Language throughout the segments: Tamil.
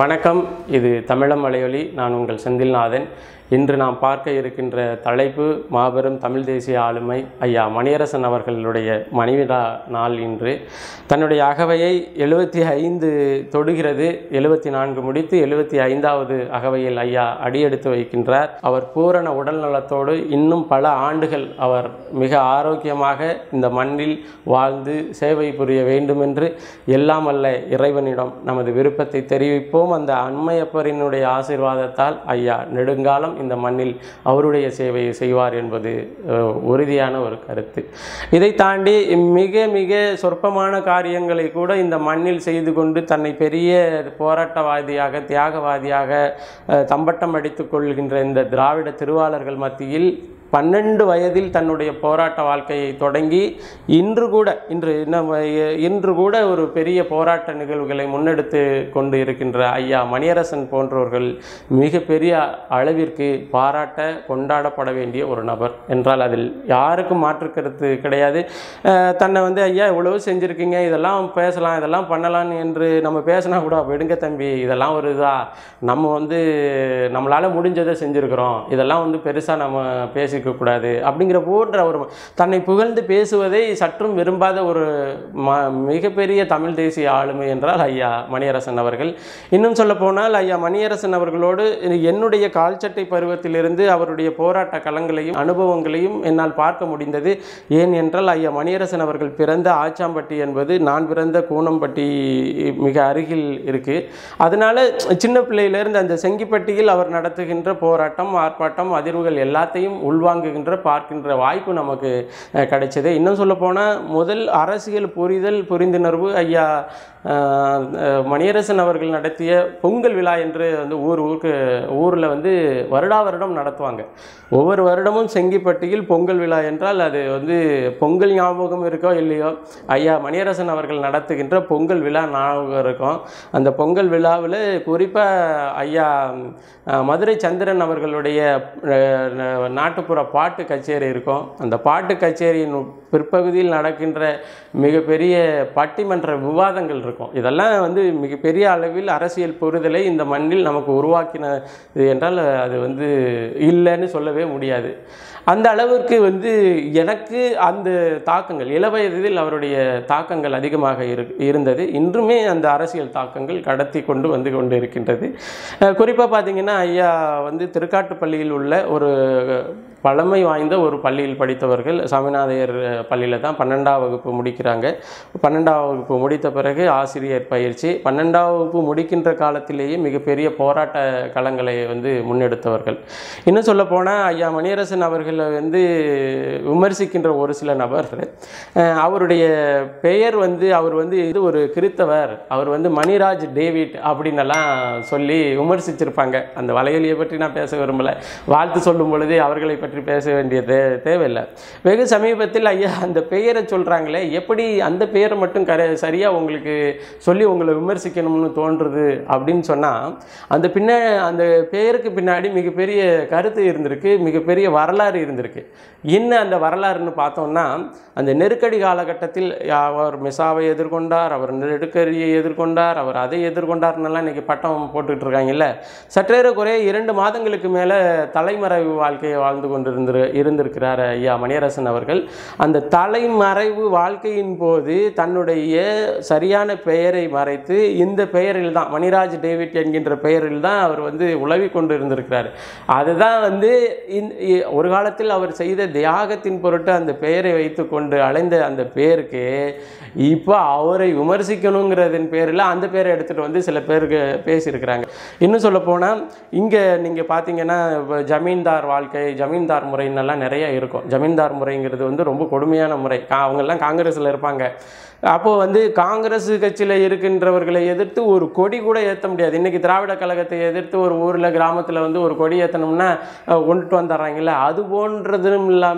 வணக்கம் இது தமிழம் மலையொலி நான் உங்கள் செந்தில்நாதன் இன்று நாம் பார்க்க இருக்கின்ற தலைப்பு மாபெரும் தமிழ் தேசிய ஆளுமை ஐயா மணியரசன் அவர்களுடைய மணிவிழா நாள் இன்று தன்னுடைய அகவையை எழுபத்தி ஐந்து தொடுகிறது எழுபத்தி நான்கு முடித்து எழுபத்தி ஐந்தாவது அகவையில் ஐயா அடியெடுத்து வைக்கின்றார் அவர் பூரண உடல் நலத்தோடு இன்னும் பல ஆண்டுகள் அவர் மிக ஆரோக்கியமாக இந்த மண்ணில் வாழ்ந்து சேவை புரிய வேண்டுமென்று எல்லாம் அல்ல இறைவனிடம் நமது விருப்பத்தை தெரிவிப்போம் அந்த அண்மையப்பரினுடைய ஆசீர்வாதத்தால் ஐயா நெடுங்காலம் இந்த மண்ணில் அவருடைய சேவையை செய்வார் என்பது அஹ், உறுதியான ஒரு கருத்து இதை தாண்டி மிக மிக சொற்பமான காரியங்களை கூட இந்த மண்ணில் செய்து கொண்டு தன்னை பெரிய போராட்டவாதியாக தியாகவாதியாக அஹ், தம்பட்டம் அடித்துக் கொள்கின்ற இந்த திராவிட திருவாளர்கள் மத்தியில் பன்னெண்டு வயதில் தன்னுடைய போராட்ட வாழ்க்கையை தொடங்கி இன்று கூட இன்று இன்னும் இன்று கூட ஒரு பெரிய போராட்ட நிகழ்வுகளை முன்னெடுத்து கொண்டு இருக்கின்ற ஐயா மணியரசன் போன்றவர்கள் மிகப்பெரிய அளவிற்கு பாராட்ட கொண்டாடப்பட வேண்டிய ஒரு நபர் என்றால் அதில் யாருக்கும் மாற்று கருத்து கிடையாது அஹ் தன்னை வந்து ஐயா இவ்வளவு செஞ்சுருக்கீங்க இதெல்லாம் பேசலாம் இதெல்லாம் பண்ணலாம் என்று நம்ம பேசினா கூட விடுங்க தம்பி இதெல்லாம் ஒரு இதா நம்ம வந்து நம்மளால் முடிஞ்சதை செஞ்சுருக்கிறோம் இதெல்லாம் வந்து பெருசாக நம்ம பேசிக்க கூடாது அப்படிங்கிற போன்ற ஒரு தன்னை புகழ்ந்து பேசுவதை சற்றும் விரும்பாத ஒரு ம மிகப்பெரிய தமிழ் தேசிய ஆளுமை என்றால் ஐயா மணியரசன் அவர்கள் இன்னும் சொல்ல போனால் ஐயா மணியரசன் அவர்களோடு என்னுடைய கால்சட்டை பருவத்திலிருந்து அவருடைய போராட்ட களங்களையும் அனுபவங்களையும் என்னால் பார்க்க முடிந்தது ஏன் என்றால் ஐயா மணியரசன் அவர்கள் பிறந்த ஆச்சாம்பட்டி என்பது நான் பிறந்த கூனம்பட்டி மிக அருகில் இருக்கு அதனால சின்ன பிள்ளையிலிருந்து அந்த செங்கிப்பட்டியில் அவர் நடத்துகின்ற போராட்டம் ஆர்ப்பாட்டம் அதிர்வுகள் எல்லாத்தையும் உள்வாங்குகின்ற பார்க்கின்ற வாய்ப்பு நமக்கு அஹ், கிடைச்சது இன்னும் சொல்ல போனால் முதல் அரசியல் புரிதல் புரிந்துணர்வு ஐயா அஹ், அஹ், மணியரசன் அவர்கள் நடத்திய பொங்கல் விழா என்று வந்து ஊர் ஊருக்கு ஊரில் வந்து வருடா வருடம் நடத்துவாங்க ஒவ்வொரு வருடமும் செங்கிப்பட்டியில் பொங்கல் விழா என்றால் அது வந்து பொங்கல் ஞாபகம் இருக்கோ இல்லையோ ஐயா மணியரசன் அவர்கள் நடத்துகின்ற பொங்கல் விழா ஞாபகம் இருக்கும் அந்த பொங்கல் விழாவில் குறிப்பாக ஐயா அஹ், மதுரை சந்திரன் அவர்களுடைய அஹ், ந- நாட்டுப்புற பாட்டு கச்சேரி இருக்கும் அந்த பாட்டு கச்சேரியின் பிற்பகுதியில் நடக்கின்ற மிகப்பெரிய பட்டிமன்ற விவாதங்கள் இருக்கும் இதெல்லாம் வந்து மிகப்பெரிய அளவில் அரசியல் புரிதலை இந்த மண்ணில் நமக்கு உருவாக்கினது என்றால் அது வந்து இல்லைன்னு சொல்லவே முடியாது அந்த அளவிற்கு வந்து எனக்கு அந்த தாக்கங்கள் இளவயதில் அவருடைய தாக்கங்கள் அதிகமாக இரு இருந்தது இன்றுமே அந்த அரசியல் தாக்கங்கள் கடத்தி கொண்டு வந்து கொண்டு இருக்கின்றது குறிப்பாக பார்த்தீங்கன்னா ஐயா வந்து திருக்காட்டுப்பள்ளியில் உள்ள ஒரு பழமை வாய்ந்த ஒரு பள்ளியில் படித்தவர்கள் சாமிநாதையர் பள்ளியில் தான் பன்னெண்டாம் வகுப்பு முடிக்கிறாங்க பன்னெண்டாம் வகுப்பு முடித்த பிறகு ஆசிரியர் பயிற்சி பன்னெண்டாம் வகுப்பு முடிக்கின்ற காலத்திலேயே மிகப்பெரிய போராட்ட களங்களை வந்து முன்னெடுத்தவர்கள் இன்னும் சொல்ல போனால் ஐயா மணியரசன் அவர்களை வந்து விமர்சிக்கின்ற ஒரு சில நபர் அஹ், அவருடைய பெயர் வந்து அவர் வந்து இது ஒரு கிறித்தவர் அவர் வந்து மணிராஜ் டேவிட் அப்படின்னெல்லாம் சொல்லி விமர்சிச்சிருப்பாங்க அந்த வலையொலியை பற்றி நான் பேச விரும்பலை வாழ்த்து சொல்லும் பொழுது அவர்களை பற்றி பேச வேண்டிய தே தேவையில்லை வெகு சமீபத்தில் ஐயா அந்த பெயரை சொல்கிறாங்களே எப்படி அந்த பெயரை மட்டும் கர சரியாக உங்களுக்கு சொல்லி உங்களை விமர்சிக்கணும்னு தோன்றுறது அப்படின்னு சொன்னால் அந்த பின்ன அந்த பெயருக்கு பின்னாடி மிகப்பெரிய கருத்து இருந்திருக்கு மிகப்பெரிய வரலாறு இருந்திருக்கு என்ன அந்த வரலாறுன்னு பார்த்தோம்னா அந்த நெருக்கடி காலகட்டத்தில் அவர் மிசாவை எதிர்கொண்டார் அவர் நெருக்கடியை எதிர்கொண்டார் அவர் அதை எதிர்கொண்டார்னெல்லாம் இன்னைக்கு பட்டம் போட்டுட்டு இருக்காங்கல்ல சற்றேற குறைய இரண்டு மாதங்களுக்கு மேலே தலைமறைவு வாழ்க்கையை வாழ்ந்து கொண்டிருந்திரு இருந்திருக்கிறார் ஐயா மணியரசன் அவர்கள் அந்த தலைமறைவு வாழ்க்கையின் போது தன்னுடைய சரியான பெயரை மறைத்து இந்த பெயரில் தான் மணிராஜ் டேவிட் என்கின்ற பெயரில் தான் அவர் வந்து உலவி கொண்டு இருந்திருக்கிறார் அதுதான் வந்து இந்த- இ- ஒரு காலத்தில் அவர் செய்த தியாகத்தின் பொருட்டு அந்த பெயரை வைத்துக்கொண்டு அலைந்த அந்த பேருக்கு இப்போ அவரை விமர்சிக்கணுங்கிறதன் பேரில் அந்த பேரை எடுத்துகிட்டு வந்து சில பேருக்கு பேசியிருக்கிறாங்க இன்னும் சொல்ல போனால் இங்கே நீங்கள் பார்த்தீங்கன்னா இப்ப ஜமீன்தார் வாழ்க்கை ஜமீன்தார் முறைன்னெல்லாம் நிறைய இருக்கும் ஜமீன்தார் முறைங்கிறது வந்து ரொம்ப கொடுமையான முறை கா- அவங்கெல்லாம் காங்கிரஸில் இருப்பாங்க அப்போது வந்து காங்கிரஸ் கட்சியில் இருக்கின்றவர்களை எதிர்த்து ஒரு கொடி கூட ஏற்ற முடியாது இன்றைக்கி திராவிட கழகத்தை எதிர்த்து ஒரு ஊரில் கிராமத்தில் வந்து ஒரு கொடி ஏற்றணும்னா அஹ், கொண்டுட்டு வந்துடுறாங்கல்ல அது போன்றதும் இல்லாமல்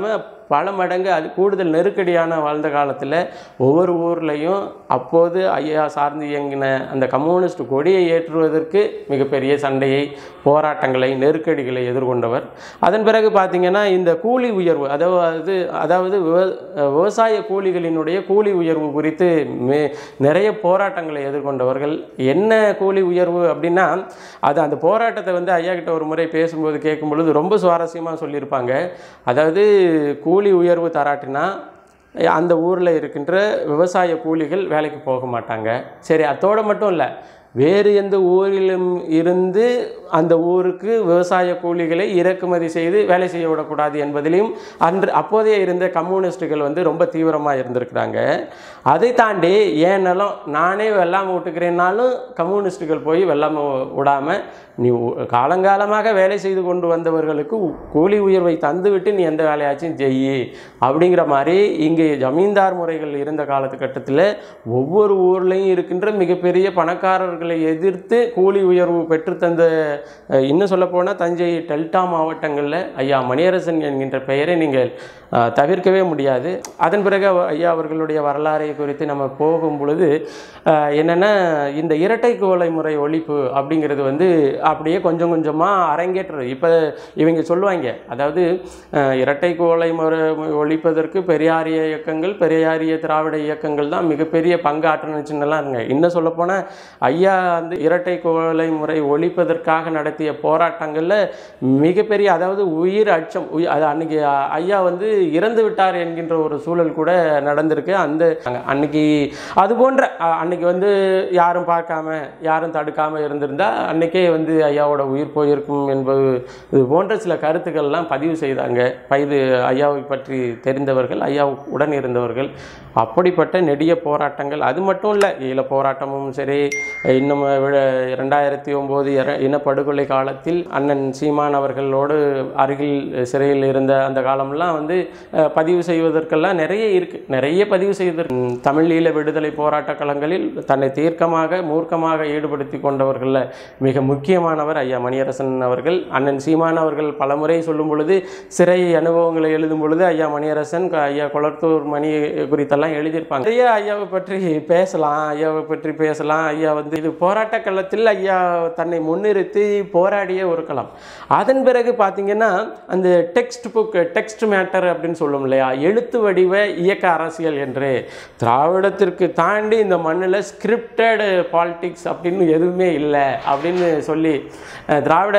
பல மடங்கு அது கூடுதல் நெருக்கடியான வாழ்ந்த காலத்தில் ஒவ்வொரு ஊர்லேயும் அப்போது ஐயா சார்ந்து இயங்கின அந்த கம்யூனிஸ்ட் கொடியை ஏற்றுவதற்கு மிகப்பெரிய சண்டையை போராட்டங்களை நெருக்கடிகளை எதிர்கொண்டவர் அதன் பிறகு பார்த்தீங்கன்னா இந்த கூலி உயர்வு அதாவது அதாவது விவ- விவசாய கூலிகளினுடைய கூலி உயர்வு குறித்து மே நிறைய போராட்டங்களை எதிர்கொண்டவர்கள் என்ன கூலி உயர்வு அப்படின்னா அது அந்த போராட்டத்தை வந்து ஐயா கிட்ட ஒரு முறை பேசும்போது கேட்கும் பொழுது ரொம்ப சுவாரஸ்யமாக சொல்லியிருப்பாங்க அதாவது கூலி உயர்வு தராட்டினா அந்த ஊரில் இருக்கின்ற விவசாய கூலிகள் வேலைக்கு போக மாட்டாங்க சரி அத்தோடு மட்டும் இல்லை வேறு எந்த ஊரிலும் இருந்து அந்த ஊருக்கு விவசாய கூலிகளை இறக்குமதி செய்து வேலை செய்ய விடக்கூடாது என்பதிலையும் அன்று அப்போதைய இருந்த கம்யூனிஸ்டுகள் வந்து ரொம்ப தீவிரமாக இருந்திருக்கிறாங்க அதை தாண்டி ஏன் நிலம் நானே வெள்ளாமை விட்டுக்கிறேன்னாலும் கம்யூனிஸ்டுகள் போய் வெள்ளாமை விடாமல் நீ உ- காலங்காலமாக வேலை செய்து கொண்டு வந்தவர்களுக்கு உ- கூலி உயர்வை தந்துவிட்டு நீ எந்த வேலையாச்சும் செய்யி அப்படிங்கிற மாதிரி இங்கே ஜமீன்தார் முறைகள் இருந்த காலகட்டத்தில் ஒவ்வொரு ஊர்லேயும் இருக்கின்ற மிகப்பெரிய பணக்காரர்களை எதிர்த்து கூலி உயர்வு பெற்றுத்தந்த அஹ், இன்னும் சொல்லப்போனால் தஞ்சை டெல்டா மாவட்டங்களில் ஐயா மணியரசன் என்கின்ற பெயரை நீங்கள் அஹ், தவிர்க்கவே முடியாது அதன் பிறகு அவ- ஐயா அவர்களுடைய வரலாறை குறித்து நம்ம போகும் பொழுது அஹ், என்னன்னா இந்த இரட்டை குவளை முறை ஒழிப்பு அப்படிங்கிறது வந்து அப்படியே கொஞ்சம் கொஞ்சமாக அரங்கேற்றுறது இப்போ இவங்க சொல்லுவாங்க அதாவது அஹ், இரட்டை குவளை முறை ஒழிப்பதற்கு பெரியாரிய இயக்கங்கள் பெரியாரிய திராவிட இயக்கங்கள் தான் மிகப்பெரிய பங்காற்றுனுச்சுன்னெல்லாம் இருங்க இன்னும் சொல்லப்போனால் ஐயா வந்து இரட்டை குவளை முறை ஒழிப்பதற்காக நடத்திய போராட்டங்களில் மிகப்பெரிய அதாவது உயிர் அச்சம் உயி- அது அன்னைக்கு அ- ஐயா வந்து இறந்து விட்டார் என்கின்ற ஒரு சூழல் கூட நடந்திருக்கு அந்த அன்னைக்கு அது போன்ற அ- அன்னைக்கு வந்து யாரும் பார்க்காம யாரும் தடுக்காம இருந்திருந்தா அன்னைக்கே வந்து ஐயாவோட உயிர் போயிருக்கும் என்பது இது போன்ற சில கருத்துக்கள்லாம் பதிவு செய்தாங்க பைது ஐயாவை பற்றி தெரிந்தவர்கள் ஐயா உடன் இருந்தவர்கள் அப்படிப்பட்ட நெடிய போராட்டங்கள் அது மட்டும் இல்லை ஈழ போராட்டமும் சரி இன்னும் விழ- ரெண்டாயிரத்தி ஒம்பது இனப்படுகொலை காலத்தில் அண்ணன் சீமான் அவர்களோடு அருகில் சிறையில் இருந்த அந்த காலம்லாம் வந்து அஹ், பதிவு செய்வதற்கெல்லாம் நிறைய இருக்குது நிறைய பதிவு செய்வதற்கு ம், தமிழ் ஈழ விடுதலை போராட்ட களங்களில் தன்னை தீர்க்கமாக மூர்க்கமாக ஈடுபடுத்தி கொண்டவர்களில் மிக முக்கியமானவர் ஐயா மணியரசன் அவர்கள் அண்ணன் சீமான் அவர்கள் பலமுறை சொல்லும் பொழுது சிறை அனுபவங்களை எழுதும் பொழுது ஐயா மணியரசன் க- ஐயா கொளத்தூர் மணி குறித்தெல்லாம் எழுதியிருப்பாங்க நிறைய ஐயாவை பற்றி பேசலாம் ஐயாவை பற்றி பேசலாம் ஐயா வந்து இது போராட்ட களத்தில் ஐயா தன்னை முன்னிறுத்தி போராடிய ஒரு களம் அதன் பிறகு பார்த்தீங்கன்னா அந்த டெக்ஸ்ட் புக் டெக்ஸ்ட் மேட்டர் அப்படின்னு சொல்லும் இல்லையா எழுத்து வடிவ இயக்க அரசியல் என்று திராவிடத்திற்கு தாண்டி இந்த மண்ணில் ஸ்கிரிப்டட் பாலிடிக்ஸ் அப்படின்னு எதுவுமே இல்லை அப்படின்னு சொல்லி அஹ், திராவிட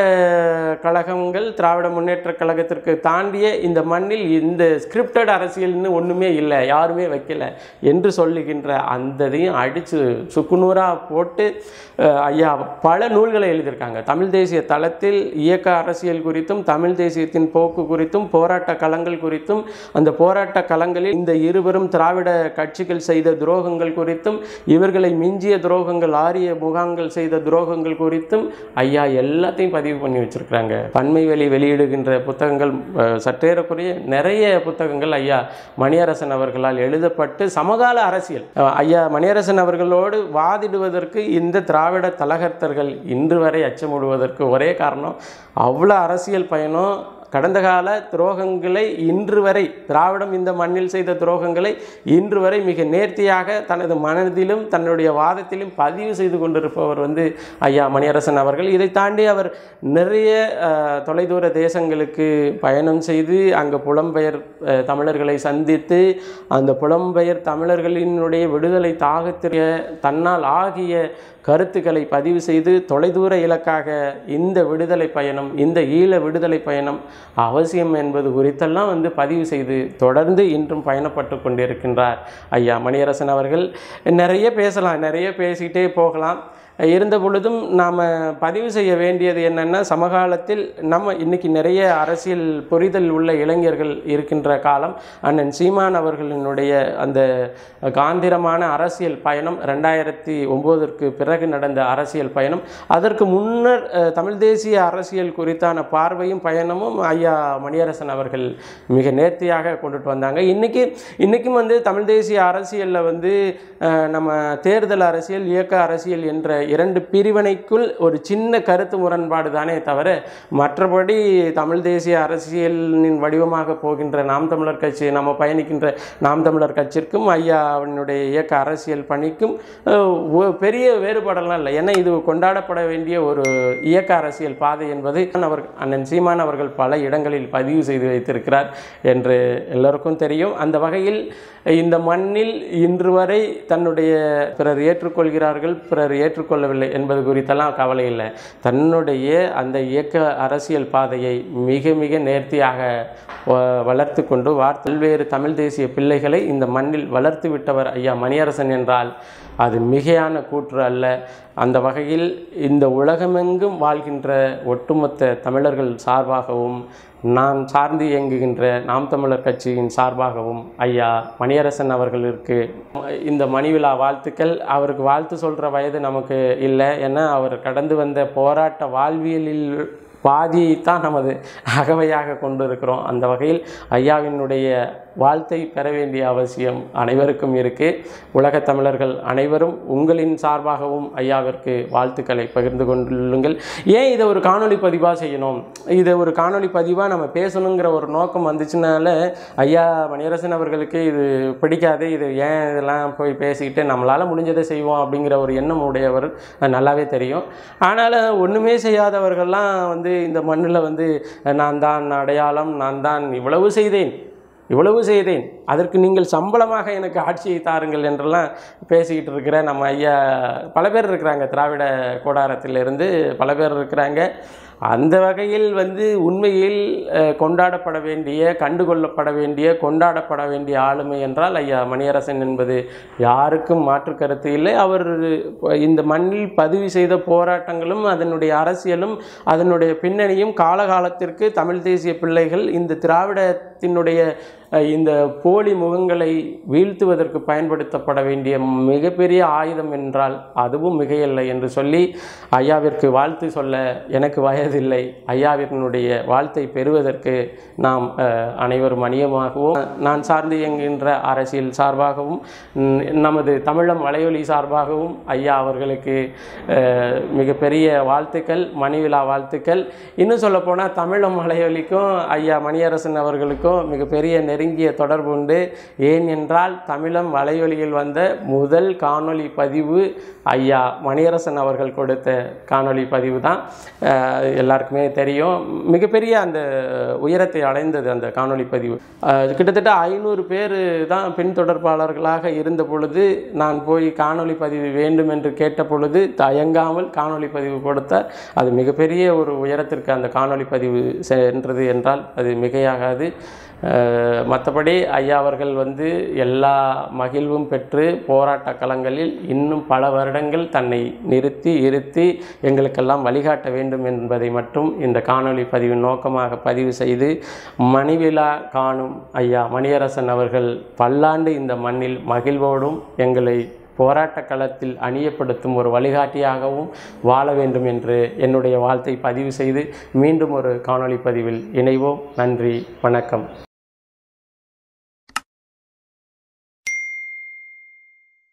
கழகங்கள் திராவிட முன்னேற்ற கழகத்திற்கு தாண்டிய இந்த மண்ணில் இந்த ஸ்கிரிப்டட் அரசியல்னு ஒன்றுமே இல்லை யாருமே வைக்கல என்று சொல்லுகின்ற அந்த இதையும் அடித்து சுக்குநூறாக போட்டு அஹ், ஐயா பல நூல்களை எழுதியிருக்காங்க தமிழ் தேசிய தளத்தில் இயக்க அரசியல் குறித்தும் தமிழ் தேசியத்தின் போக்கு குறித்தும் போராட்ட களங்கள் குறித்தும் அந்த போராட்ட களங்களில் இந்த இருவரும் திராவிட கட்சிகள் செய்த துரோகங்கள் குறித்தும் இவர்களை மிஞ்சிய துரோகங்கள் ஆரிய முகாங்கள் செய்த துரோகங்கள் குறித்தும் ஐயா எல்லாத்தையும் பதிவு பண்ணி வச்சிருக்கிறாங்க பன்மை வெளி வெளியிடுகின்ற புத்தகங்கள் அஹ், சற்றேறக்குறைய நிறைய புத்தகங்கள் ஐயா மணியரசன் அவர்களால் எழுதப்பட்டு சமகால அரசியல் அஹ், ஐயா மணியரசன் அவர்களோடு வாதிடுவதற்கு இந்த திராவிட தலகர்த்தர்கள் இன்று வரை அச்சமிடுவதற்கு ஒரே காரணம் அவ்வளோ அரசியல் பயணம் கடந்த கால துரோகங்களை இன்று வரை திராவிடம் இந்த மண்ணில் செய்த துரோகங்களை இன்று வரை மிக நேர்த்தியாக தனது மனதிலும் தன்னுடைய வாதத்திலும் பதிவு செய்து கொண்டிருப்பவர் வந்து ஐயா மணியரசன் அவர்கள் இதை தாண்டி அவர் நிறைய அஹ், தொலைதூர தேசங்களுக்கு பயணம் செய்து அங்கே புலம்பெயர் அஹ், தமிழர்களை சந்தித்து அந்த புலம்பெயர் தமிழர்களினுடைய விடுதலை தாகத்திற்கு தன்னால் ஆகிய கருத்துக்களை பதிவு செய்து தொலைதூர இலக்காக இந்த விடுதலை பயணம் இந்த ஈழ விடுதலை பயணம் அவசியம் என்பது குறித்தெல்லாம் வந்து பதிவு செய்து தொடர்ந்து இன்றும் பயணப்பட்டு கொண்டிருக்கின்றார் ஐயா மணியரசன் அவர்கள் நிறைய பேசலாம் நிறைய பேசிக்கிட்டே போகலாம் இருந்த பொழுதும் நாம் பதிவு செய்ய வேண்டியது என்னென்னா சமகாலத்தில் நம்ம இன்னைக்கு நிறைய அரசியல் புரிதல் உள்ள இளைஞர்கள் இருக்கின்ற காலம் அண்ணன் சீமான் அவர்களினுடைய அந்த காந்திரமான அரசியல் பயணம் ரெண்டாயிரத்தி ஒம்போதற்கு பிறகு நடந்த அரசியல் பயணம் அதற்கு முன்னர் அஹ், தமிழ் தேசிய அரசியல் குறித்தான பார்வையும் பயணமும் ஐயா மணியரசன் அவர்கள் மிக நேர்த்தியாக கொண்டுட்டு வந்தாங்க இன்னைக்கு இன்றைக்கும் வந்து தமிழ் தேசிய அரசியலில் வந்து அஹ், நம்ம தேர்தல் அரசியல் இயக்க அரசியல் என்ற இரண்டு பிரிவினைக்குள் ஒரு சின்ன கருத்து முரண்பாடு தானே தவிர மற்றபடி தமிழ் தேசிய அரசியலின் வடிவமாக போகின்ற நாம் தமிழர் கட்சி நம்ம பயணிக்கின்ற நாம் தமிழர் கட்சிக்கும் ஐயாவினுடைய இயக்க அரசியல் பணிக்கும் அஹ், ஒ- பெரிய வேறுபாடெல்லாம் இல்லை ஏன்னா இது கொண்டாடப்பட வேண்டிய ஒரு இயக்க அரசியல் பாதை என்பது அவர் அண்ணன் சீமான் அவர்கள் பல இடங்களில் பதிவு செய்து வைத்திருக்கிறார் என்று எல்லோருக்கும் தெரியும் அந்த வகையில் இந்த மண்ணில் இன்று வரை தன்னுடைய பிறர் ஏற்றுக்கொள்கிறார்கள் பிறர் ஏற்றுக்கொள்ளவில்லை என்பது குறித்தெல்லாம் கவலை இல்லை தன்னுடைய அந்த இயக்க அரசியல் பாதையை மிக மிக நேர்த்தியாக வ- வளர்த்து கொண்டு வார் பல்வேறு தமிழ் தேசிய பிள்ளைகளை இந்த மண்ணில் வளர்த்து விட்டவர் ஐயா மணியரசன் என்றால் அது மிகையான கூற்று அல்ல அந்த வகையில் இந்த உலகமெங்கும் வாழ்கின்ற ஒட்டுமொத்த தமிழர்கள் சார்பாகவும் நான் சார்ந்து இயங்குகின்ற நாம் தமிழர் கட்சியின் சார்பாகவும் ஐயா மணியரசன் அவர்களுக்கு இந்த மணிவிழா வாழ்த்துக்கள் அவருக்கு வாழ்த்து சொல்கிற வயது நமக்கு இல்லை ஏன்னா அவர் கடந்து வந்த போராட்ட வாழ்வியலில் பாதியைத்தான் நமது அகவையாக கொண்டிருக்கிறோம் அந்த வகையில் ஐயாவினுடைய வாழ்த்தை பெற வேண்டிய அவசியம் அனைவருக்கும் இருக்குது உலகத் தமிழர்கள் அனைவரும் உங்களின் சார்பாகவும் ஐயாவிற்கு வாழ்த்துக்களை பகிர்ந்து கொள்ளுங்கள் ஏன் இதை ஒரு காணொளி பதிவாக செய்யணும் இதை ஒரு காணொளி பதிவாக நம்ம பேசணுங்கிற ஒரு நோக்கம் வந்துச்சுனால ஐயா மணியரசன் அவர்களுக்கு இது பிடிக்காது இது ஏன் இதெல்லாம் போய் பேசிக்கிட்டு நம்மளால் முடிஞ்சதை செய்வோம் அப்படிங்கிற ஒரு எண்ணம் உடையவர் நல்லாவே தெரியும் ஆனால் ஒன்றுமே செய்யாதவர்கள்லாம் வந்து இந்த மண்ணில் வந்து நான் தான் அடையாளம் நான் தான் இவ்வளவு செய்தேன் இவ்வளவு செய்தேன் அதற்கு நீங்கள் சம்பளமாக எனக்கு ஆட்சியை தாருங்கள் என்றெல்லாம் பேசிக்கிட்டு இருக்கிற நம்ம ஐயா பல பேர் இருக்கிறாங்க திராவிட கூடாரத்திலிருந்து பல பேர் இருக்கிறாங்க அந்த வகையில் வந்து உண்மையில் அஹ், கொண்டாடப்பட வேண்டிய கண்டுகொள்ளப்பட வேண்டிய கொண்டாடப்பட வேண்டிய ஆளுமை என்றால் ஐயா மணியரசன் என்பது யாருக்கும் மாற்று கருத்து இல்லை அவர் இந்த மண்ணில் பதிவு செய்த போராட்டங்களும் அதனுடைய அரசியலும் அதனுடைய பின்னணியும் காலகாலத்திற்கு தமிழ் தேசிய பிள்ளைகள் இந்த திராவிடத்தினுடைய அஹ், இந்த போலி முகங்களை வீழ்த்துவதற்கு பயன்படுத்தப்பட வேண்டிய மிகப்பெரிய ஆயுதம் என்றால் அதுவும் மிகையில்லை என்று சொல்லி ஐயாவிற்கு வாழ்த்து சொல்ல எனக்கு வயதில்லை ஐயாவினுடைய வாழ்த்தை பெறுவதற்கு நாம் அஹ், அனைவரும் அணியமாகவும் நான் சார்ந்து இயங்குகின்ற அரசியல் சார்பாகவும் ம், நமது தமிழம் வலையொலி சார்பாகவும் ஐயா அவர்களுக்கு அஹ், மிகப்பெரிய வாழ்த்துக்கள் மணிவிழா வாழ்த்துக்கள் இன்னும் சொல்லப்போனால் தமிழம் வலையொலிக்கும் ஐயா மணியரசன் அவர்களுக்கும் மிகப்பெரிய நெருங்கிய தொடர்பு உண்டு ஏன் என்றால் தமிழம் வலையொலியில் வந்த முதல் காணொளி பதிவு ஐயா மணியரசன் அவர்கள் கொடுத்த காணொளி பதிவு தான் அஹ், எல்லாருக்குமே தெரியும் மிகப்பெரிய அந்த உயரத்தை அடைந்தது அந்த காணொளி பதிவு அஹ், கிட்டத்தட்ட ஐநூறு பேர் தான் பின்தொடர்பாளர்களாக இருந்த பொழுது நான் போய் காணொளி பதிவு வேண்டும் என்று கேட்ட பொழுது தயங்காமல் காணொளி பதிவு கொடுத்தார் அது மிகப்பெரிய ஒரு உயரத்திற்கு அந்த காணொளி பதிவு சென்றது என்றால் அது மிகையாகாது அஹ், மற்றபடி ஐயா அவர்கள் வந்து எல்லா மகிழ்வும் பெற்று போராட்ட களங்களில் இன்னும் பல வருடங்கள் தன்னை நிறுத்தி இருத்தி எங்களுக்கெல்லாம் வழிகாட்ட வேண்டும் என்பதை மட்டும் இந்த காணொளி பதிவின் நோக்கமாக பதிவு செய்து மணிவிழா காணும் ஐயா மணியரசன் அவர்கள் பல்லாண்டு இந்த மண்ணில் மகிழ்வோடும் எங்களை போராட்ட களத்தில் அணியப்படுத்தும் ஒரு வழிகாட்டியாகவும் வாழ வேண்டும் என்று என்னுடைய வாழ்த்தை பதிவு செய்து மீண்டும் ஒரு காணொளி பதிவில் இணைவோம் நன்றி வணக்கம்